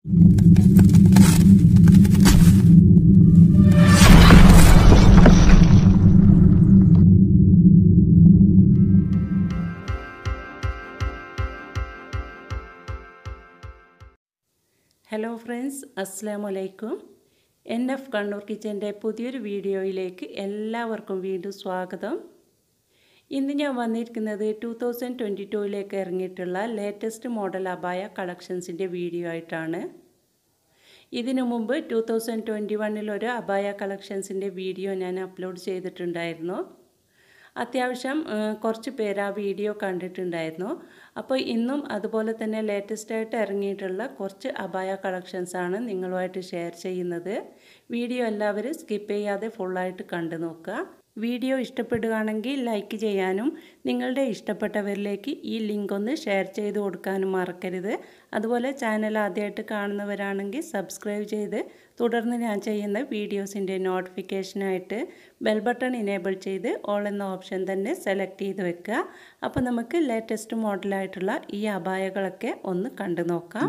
hello friends അസ്സാം വലൈക്കും N F Kannur കിച്ചൻ്റെ പുതിയൊരു വീഡിയോയിലേക്ക് എല്ലാവർക്കും വീണ്ടും സ്വാഗതം ഇന്ന് ഞാൻ വന്നിരിക്കുന്നത് ടു തൗസൻഡ് ട്വൻറ്റി ടൂവിലേക്ക് ഇറങ്ങിയിട്ടുള്ള ലേറ്റസ്റ്റ് മോഡൽ അബായ കളക്ഷൻസിൻ്റെ വീഡിയോ ആയിട്ടാണ് ഇതിനു മുമ്പ് ടു തൗസൻഡ് ട്വൻറ്റി വണ്ണിൽ ഒരു അബായ കളക്ഷൻസിൻ്റെ വീഡിയോ ഞാൻ അപ്ലോഡ് ചെയ്തിട്ടുണ്ടായിരുന്നു അത്യാവശ്യം കുറച്ച് പേര് ആ വീഡിയോ കണ്ടിട്ടുണ്ടായിരുന്നു അപ്പോൾ ഇന്നും അതുപോലെ തന്നെ ലേറ്റസ്റ്റ് ആയിട്ട് ഇറങ്ങിയിട്ടുള്ള കുറച്ച് അബായ കളക്ഷൻസാണ് നിങ്ങളുമായിട്ട് ഷെയർ ചെയ്യുന്നത് വീഡിയോ എല്ലാവരും സ്കിപ്പ് ചെയ്യാതെ ഫുള്ളായിട്ട് കണ്ടു നോക്കുക വീഡിയോ ഇഷ്ടപ്പെടുകയാണെങ്കിൽ ലൈക്ക് ചെയ്യാനും നിങ്ങളുടെ ഇഷ്ടപ്പെട്ടവരിലേക്ക് ഈ ലിങ്ക് ഒന്ന് ഷെയർ ചെയ്ത് കൊടുക്കാനും മറക്കരുത് അതുപോലെ ചാനൽ ആദ്യമായിട്ട് കാണുന്നവരാണെങ്കിൽ സബ്സ്ക്രൈബ് ചെയ്ത് തുടർന്ന് ഞാൻ ചെയ്യുന്ന വീഡിയോസിൻ്റെ നോട്ടിഫിക്കേഷനായിട്ട് ബെൽ ബട്ടൺ ഇനേബിൾ ചെയ്ത് ഓൾ എന്ന ഓപ്ഷൻ തന്നെ സെലക്ട് ചെയ്ത് വെക്കുക അപ്പോൾ നമുക്ക് ലേറ്റസ്റ്റ് മോഡലായിട്ടുള്ള ഈ അപായകളൊക്കെ ഒന്ന് കണ്ടു നോക്കാം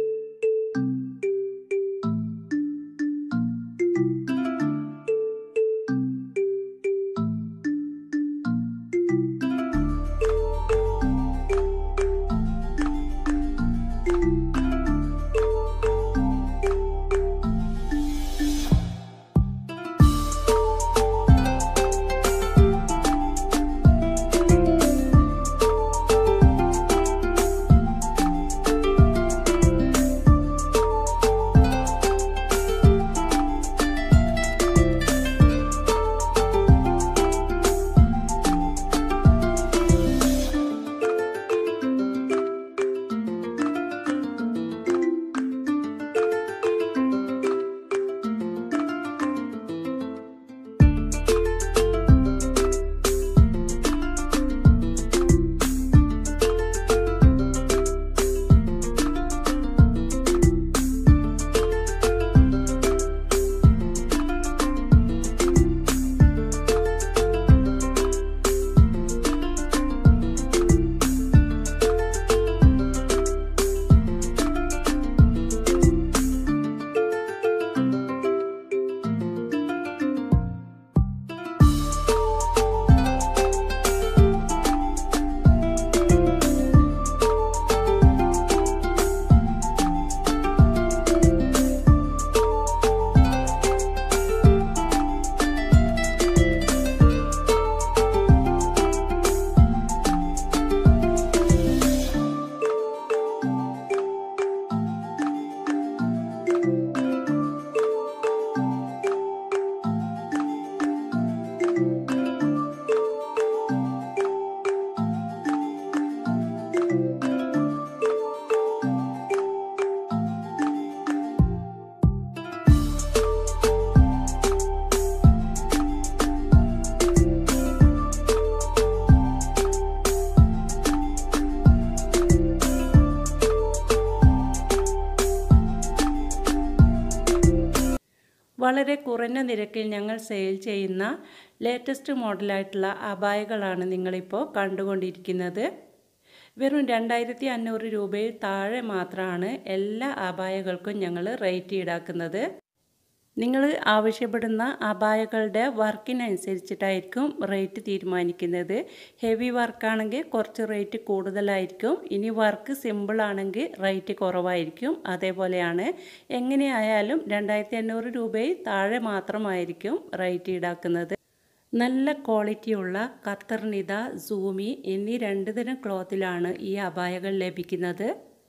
വളരെ കുറഞ്ഞ നിരക്കിൽ ഞങ്ങൾ സെയിൽ ചെയ്യുന്ന ലേറ്റസ്റ്റ് മോഡലായിട്ടുള്ള അബായകളാണ് നിങ്ങളിപ്പോൾ കണ്ടുകൊണ്ടിരിക്കുന്നത് വെറും രണ്ടായിരത്തി അഞ്ഞൂറ് രൂപയിൽ താഴെ മാത്രമാണ് എല്ലാ അബായകൾക്കും ഞങ്ങൾ റേറ്റ് ഈടാക്കുന്നത് നിങ്ങൾ ആവശ്യപ്പെടുന്ന അബായകളുടെ വർക്കിനനുസരിച്ചിട്ടായിരിക്കും റേറ്റ് തീരുമാനിക്കുന്നത് ഹെവി വർക്കാണെങ്കിൽ കുറച്ച് റേറ്റ് കൂടുതലായിരിക്കും ഇനി വർക്ക് സിമ്പിൾ ആണെങ്കിൽ റേറ്റ് കുറവായിരിക്കും അതേപോലെയാണ് എങ്ങനെയായാലും രണ്ടായിരത്തി അഞ്ഞൂറ് രൂപയിൽ താഴെ മാത്രമായിരിക്കും റേറ്റ് ഈടാക്കുന്നത് നല്ല ക്വാളിറ്റിയുള്ള കത്തർനിത സൂമി എന്നീ രണ്ട് തരം ക്ലോത്തിലാണ് ഈ അബായകൾ ലഭിക്കുന്നത്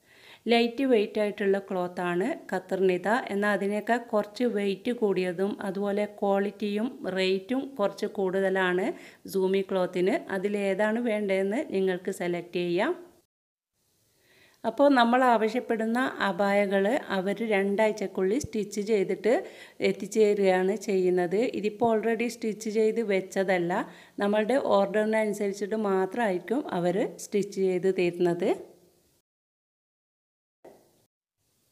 ലൈറ്റ് വെയിറ്റ് ആയിട്ടുള്ള ക്ലോത്താണ് കത്തർനിത എന്നാൽ അതിനേക്കാൾ കുറച്ച് വെയിറ്റ് കൂടിയതും അതുപോലെ ക്വാളിറ്റിയും റേറ്റും കുറച്ച് കൂടുതലാണ് സൂമി ക്ലോത്തിന് അതിലേതാണ് വേണ്ടതെന്ന് നിങ്ങൾക്ക് സെലക്ട് ചെയ്യാം അപ്പോൾ നമ്മൾ ആവശ്യപ്പെടുന്ന അപായകൾ അവർ രണ്ടാഴ്ചക്കുള്ളിൽ സ്റ്റിച്ച് ചെയ്തിട്ട് എത്തിച്ചേരുകയാണ് ചെയ്യുന്നത് ഇതിപ്പോൾ ഓൾറെഡി സ്റ്റിച്ച് ചെയ്ത് വെച്ചതല്ല നമ്മളുടെ ഓർഡറിനനുസരിച്ചിട്ട് മാത്രമായിരിക്കും അവർ സ്റ്റിച്ച് ചെയ്ത് തരുന്നത്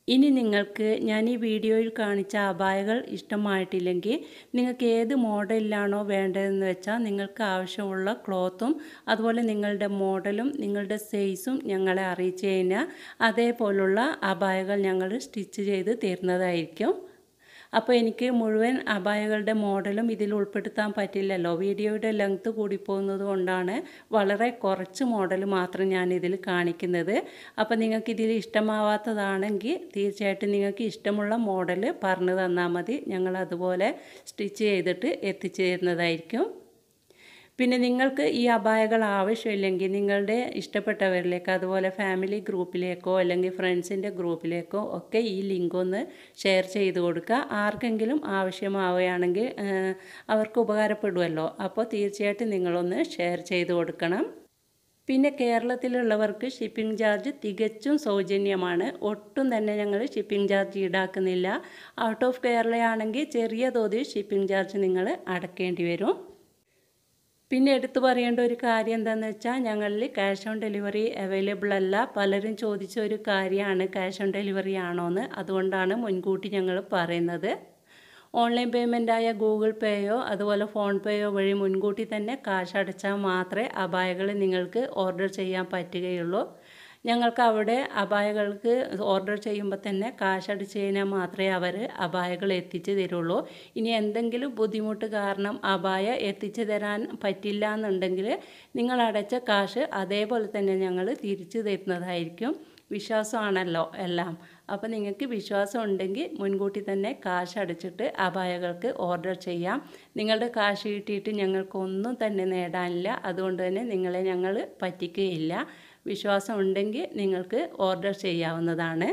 ഇനി നിങ്ങൾക്ക് ഞാൻ ഈ വീഡിയോയിൽ കാണിച്ച അപായകൾ ഇഷ്ടമായിട്ടില്ലെങ്കിൽ നിങ്ങൾക്ക് ഏത് മോഡലിലാണോ വേണ്ടതെന്ന് വെച്ചാൽ നിങ്ങൾക്ക് ആവശ്യമുള്ള ക്ലോത്തും അതുപോലെ നിങ്ങളുടെ മോഡലും നിങ്ങളുടെ സൈസും ഞങ്ങളെ അറിയിച്ചു കഴിഞ്ഞാൽ അതേപോലുള്ള അപായകൾ ഞങ്ങൾ സ്റ്റിച്ച് ചെയ്ത് തരുന്നതായിരിക്കും അപ്പോൾ എനിക്ക് മുഴുവൻ അപായകളുടെ മോഡലും ഇതിൽ ഉൾപ്പെടുത്താൻ പറ്റില്ലല്ലോ വീഡിയോയുടെ ലെങ്ത്ത് കൂടിപ്പോകുന്നത് കൊണ്ടാണ് വളരെ കുറച്ച് മോഡൽ മാത്രം ഞാൻ ഇതിൽ കാണിക്കുന്നത് അപ്പോൾ നിങ്ങൾക്ക് ഇതിൽ ഇഷ്ടമാവാത്തതാണെങ്കിൽ തീർച്ചയായിട്ടും നിങ്ങൾക്ക് ഇഷ്ടമുള്ള മോഡൽ പറഞ്ഞു തന്നാൽ മതി ഞങ്ങൾ അതുപോലെ സ്റ്റിച്ച് ചെയ്തിട്ട് എത്തിച്ചു തരുന്നതായിരിക്കും പിന്നെ നിങ്ങൾക്ക് ഈ അപായകൾ ആവശ്യമില്ലെങ്കിൽ നിങ്ങളുടെ ഇഷ്ടപ്പെട്ടവരിലേക്ക് അതുപോലെ ഫാമിലി ഗ്രൂപ്പിലേക്കോ അല്ലെങ്കിൽ ഫ്രണ്ട്സിൻ്റെ ഗ്രൂപ്പിലേക്കോ ഒക്കെ ഈ ലിങ്ക് ഒന്ന് ഷെയർ ചെയ്ത് കൊടുക്കുക ആർക്കെങ്കിലും ആവശ്യമാവുകയാണെങ്കിൽ അവർക്ക് ഉപകാരപ്പെടുമല്ലോ അപ്പോൾ തീർച്ചയായിട്ടും നിങ്ങളൊന്ന് ഷെയർ ചെയ്ത് കൊടുക്കണം പിന്നെ കേരളത്തിലുള്ളവർക്ക് ഷിപ്പിംഗ് ചാർജ് തികച്ചും സൗജന്യമാണ് ഒട്ടും തന്നെ ഞങ്ങൾ ഷിപ്പിംഗ് ചാർജ് ഈടാക്കുന്നില്ല ഔട്ട് ഓഫ് കേരളയാണെങ്കിൽ ചെറിയ തോതിൽ ഷിപ്പിംഗ് ചാർജ് നിങ്ങൾ അടക്കേണ്ടി വരും പിന്നെ എടുത്തു പറയേണ്ട ഒരു കാര്യം എന്താണെന്ന് വെച്ചാൽ ഞങ്ങളിൽ ക്യാഷ് ഓൺ ഡെലിവറി അവൈലബിൾ അല്ല പലരും ചോദിച്ച ഒരു കാര്യമാണ് ക്യാഷ് ഓൺ ഡെലിവറി ആണോയെന്ന് അതുകൊണ്ടാണ് മുൻകൂട്ടി ഞങ്ങൾ പറയുന്നത് ഓൺലൈൻ പേയ്മെൻറ്റായ ഗൂഗിൾ പേയോ അതുപോലെ ഫോൺ പേയോ വഴി മുൻകൂട്ടി തന്നെ കാശ് അടച്ചാൽ മാത്രമേ അപായകൾ നിങ്ങൾക്ക് ഓർഡർ ചെയ്യാൻ പറ്റുകയുള്ളൂ ഞങ്ങൾക്ക് അവിടെ അപായകൾക്ക് ഓർഡർ ചെയ്യുമ്പോൾ തന്നെ കാശ് അടിച്ച് കഴിഞ്ഞാൽ മാത്രമേ അവർ അപായകൾ എത്തിച്ചു തരുള്ളൂ ഇനി എന്തെങ്കിലും ബുദ്ധിമുട്ട് കാരണം അപായ എത്തിച്ചു തരാൻ പറ്റില്ല എന്നുണ്ടെങ്കിൽ നിങ്ങൾ അടച്ച കാശ് അതേപോലെ തന്നെ ഞങ്ങൾ തിരിച്ചു തരുന്നതായിരിക്കും വിശ്വാസമാണല്ലോ എല്ലാം അപ്പോൾ നിങ്ങൾക്ക് വിശ്വാസം ഉണ്ടെങ്കിൽ മുൻകൂട്ടി തന്നെ കാശ് അടച്ചിട്ട് അപായകൾക്ക് ഓർഡർ ചെയ്യാം നിങ്ങളുടെ കാശ് കിട്ടിയിട്ട് ഞങ്ങൾക്കൊന്നും തന്നെ നേടാനില്ല അതുകൊണ്ട് തന്നെ നിങ്ങളെ ഞങ്ങൾ പറ്റിക്കുകയില്ല വിശ്വാസം ഉണ്ടെങ്കിൽ നിങ്ങൾക്ക് ഓർഡർ ചെയ്യാവുന്നതാണ്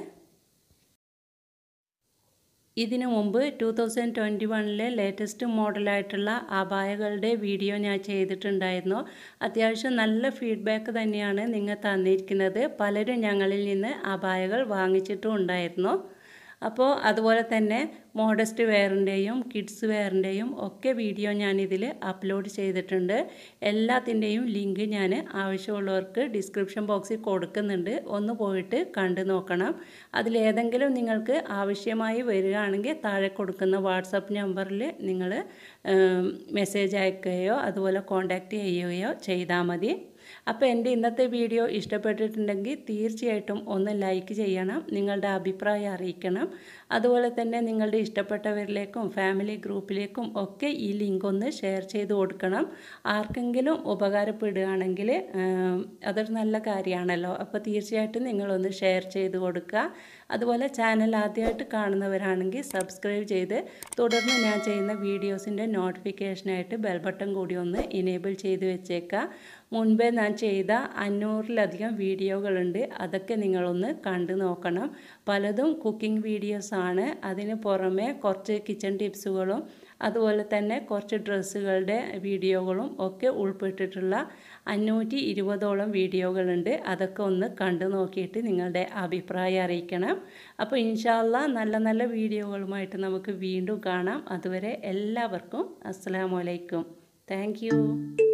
ഇതിനു മുമ്പ് ടു തൗസൻഡ് ട്വൻറ്റി വണ്ണിലെ ലേറ്റസ്റ്റ് മോഡലായിട്ടുള്ള അപായകളുടെ വീഡിയോ ഞാൻ ചെയ്തിട്ടുണ്ടായിരുന്നു അത്യാവശ്യം നല്ല ഫീഡ്ബാക്ക് തന്നെയാണ് നിങ്ങൾ തന്നിരിക്കുന്നത് പലരും ഞങ്ങളിൽ നിന്ന് അപായകൾ വാങ്ങിച്ചിട്ടും ഉണ്ടായിരുന്നു അപ്പോൾ അതുപോലെ തന്നെ മോഡസ്റ്റ് വെയറിൻ്റെയും കിഡ്സ് വെയറിൻ്റെയും ഒക്കെ വീഡിയോ ഞാനിതിൽ അപ്ലോഡ് ചെയ്തിട്ടുണ്ട് എല്ലാത്തിൻ്റെയും ലിങ്ക് ഞാൻ ആവശ്യമുള്ളവർക്ക് ഡിസ്ക്രിപ്ഷൻ ബോക്സിൽ കൊടുക്കുന്നുണ്ട് ഒന്ന് പോയിട്ട് കണ്ടു നോക്കണം അതിലേതെങ്കിലും നിങ്ങൾക്ക് ആവശ്യമായി വരികയാണെങ്കിൽ താഴെ കൊടുക്കുന്ന വാട്സപ്പ് നമ്പറിൽ നിങ്ങൾ മെസ്സേജ് അയക്കുകയോ അതുപോലെ കോൺടാക്റ്റ് ചെയ്യുകയോ ചെയ്താൽ മതി അപ്പോൾ എൻ്റെ ഇന്നത്തെ വീഡിയോ ഇഷ്ടപ്പെട്ടിട്ടുണ്ടെങ്കിൽ തീർച്ചയായിട്ടും ഒന്ന് ലൈക്ക് ചെയ്യണം നിങ്ങളുടെ അഭിപ്രായം അറിയിക്കണം അതുപോലെ തന്നെ നിങ്ങളുടെ ഇഷ്ടപ്പെട്ടവരിലേക്കും ഫാമിലി ഗ്രൂപ്പിലേക്കും ഒക്കെ ഈ ലിങ്ക് ഒന്ന് ഷെയർ ചെയ്ത് കൊടുക്കണം ആർക്കെങ്കിലും ഉപകാരപ്പെടുകയാണെങ്കിൽ അതൊരു നല്ല കാര്യമാണല്ലോ അപ്പോൾ തീർച്ചയായിട്ടും നിങ്ങളൊന്ന് ഷെയർ ചെയ്ത് കൊടുക്കുക അതുപോലെ ചാനൽ ആദ്യമായിട്ട് കാണുന്നവരാണെങ്കിൽ സബ്സ്ക്രൈബ് ചെയ്ത് തുടർന്ന് ഞാൻ ചെയ്യുന്ന വീഡിയോസിൻ്റെ നോട്ടിഫിക്കേഷനായിട്ട് ബെൽ ബട്ടൺ കൂടി ഒന്ന് ഇനേബിൾ ചെയ്ത് വെച്ചേക്കുക മുൻപേ ഞാൻ ചെയ്ത അഞ്ഞൂറിലധികം വീഡിയോകളുണ്ട് അതൊക്കെ നിങ്ങളൊന്ന് കണ്ടു നോക്കണം പലതും കുക്കിംഗ് വീഡിയോസാണ് അതിന് പുറമെ കുറച്ച് കിച്ചൺ ടിപ്സുകളും അതുപോലെ തന്നെ കുറച്ച് ഡ്രസ്സുകളുടെ വീഡിയോകളും ഒക്കെ ഉൾപ്പെട്ടിട്ടുള്ള അഞ്ഞൂറ്റി ഇരുപതോളം വീഡിയോകളുണ്ട് അതൊക്കെ ഒന്ന് കണ്ടു നോക്കിയിട്ട് നിങ്ങളുടെ അഭിപ്രായം അറിയിക്കണം അപ്പോൾ ഇൻഷാല്ല നല്ല നല്ല വീഡിയോകളുമായിട്ട് നമുക്ക് വീണ്ടും കാണാം അതുവരെ എല്ലാവർക്കും അസ്സാം വലൈക്കും താങ്ക്